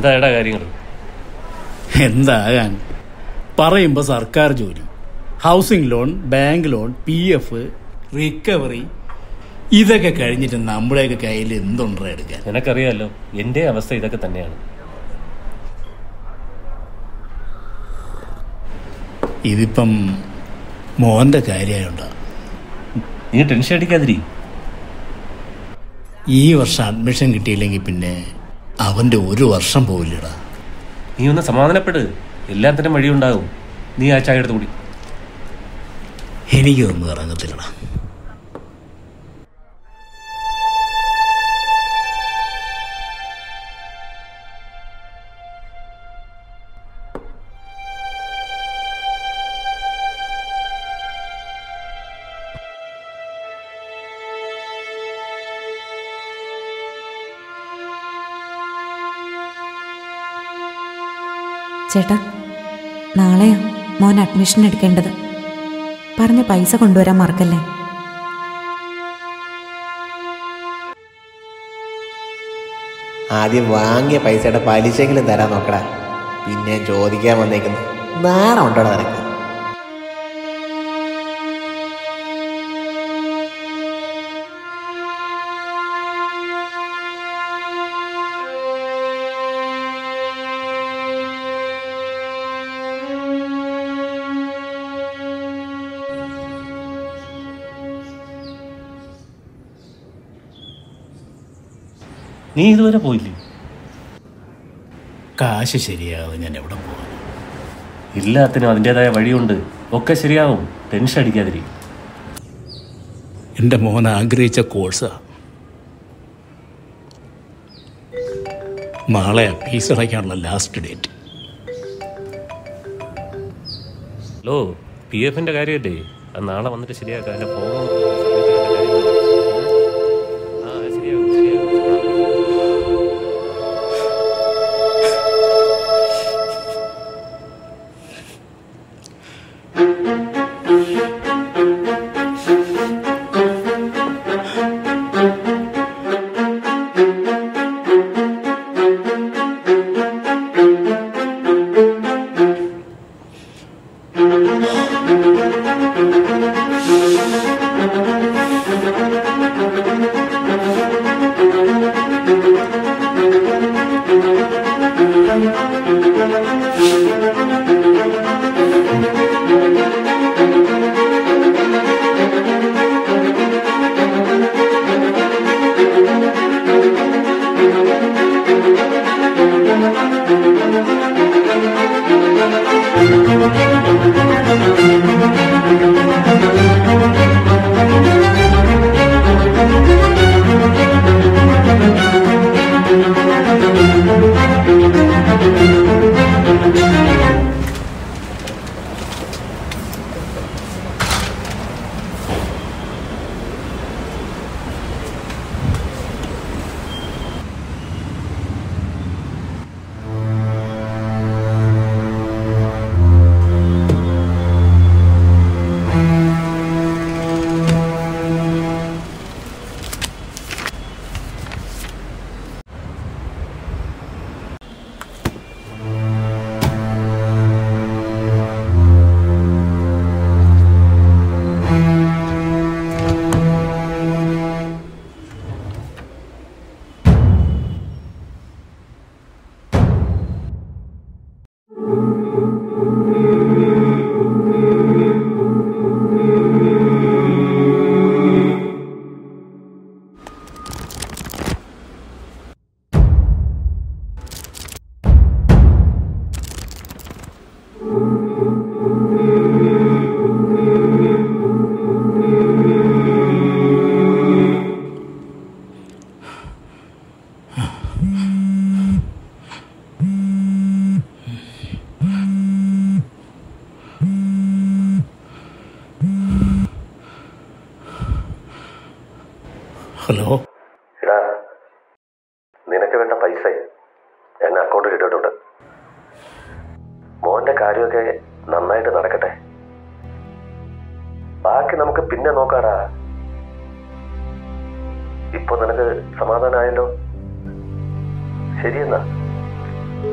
എന്താടാ കാര്യങ്ങൾ എന്താകാൻ പറയുമ്പോൾ സർക്കാർ ജോലി housing loan bank loan P F recovery ഇതൊക്കെ കഴിഞ്ഞിട്ട് നമ്മുടെയൊക്കെ കയ്യിൽ എന്തുണ്ടോ എടുക്കാൻ നിനക്കറിയാലോ എൻ്റെ അവസ്ഥ ഇതൊക്കെ തന്നെയാണ് ഇതിപ്പം മോന്റെ കാര്യമായുണ്ടോ നീ ടെൻഷൻ അടിക്കാതിരി ഈ വർഷം അഡ്മിഷൻ കിട്ടിയില്ലെങ്കിൽ പിന്നെ അവന്റെ ഒരു വർഷം പോവില്ലടാ നീ ഒന്ന് സമാധാനപ്പെട് എല്ലാത്തിനും വഴിയുണ്ടാകും നീ ആ ചായ എടുത്ത് കൂടി എനിക്കൊന്നും ഇറങ്ങത്തില്ലടാ ചേട്ടാ നാളെയാ മോൻ അഡ്മിഷൻ എടുക്കേണ്ടത് പറഞ്ഞ പൈസ കൊണ്ടുവരാൻ മറക്കല്ലേ ആദ്യം വാങ്ങിയ പൈസയുടെ പലിശയെങ്കിലും തരാൻ നോക്കടാ പിന്നെ ചോദിക്കാൻ വന്നേക്കുന്നു നാണം ഉണ്ടോടാ നിനക്ക് നീ ഇതുവരെ പോയില്ലേ കാശ് ശരിയാകാതെ ഞാൻ എവിടെ പോകാൻ എല്ലാത്തിനും അതിൻ്റെതായ വഴിയുണ്ട് ഒക്കെ ശരിയാവും ടെൻഷൻ അടിക്കാതിരി എൻ്റെ മോൻ ആഗ്രഹിച്ച കോഴ്സാ നാളെ ഫീസ് അടയ്ക്കാനുള്ള ലാസ്റ്റ് ഡേറ്റ് ഹലോ പി എഫിൻ്റെ കാര്യമല്ലേ അത് നാളെ വന്നിട്ട് ശരിയാക്കാം എൻ്റെ ഫോൺ ആ ശരിയാകും ശരിയാകും ഹലോ എടാ നിനക്ക് വേണ്ട പൈസ ഞാൻ അക്കൗണ്ടിൽ ഇട്ടിട്ടുണ്ട് മോന്റെ കാര്യമൊക്കെ നന്നായിട്ട് നടക്കട്ടെ ബാക്കി നമുക്ക് പിന്നെ നോക്കാടാ ഇപ്പൊ നിനക്ക് സമാധാനമായല്ലോ ശരിയെന്നാ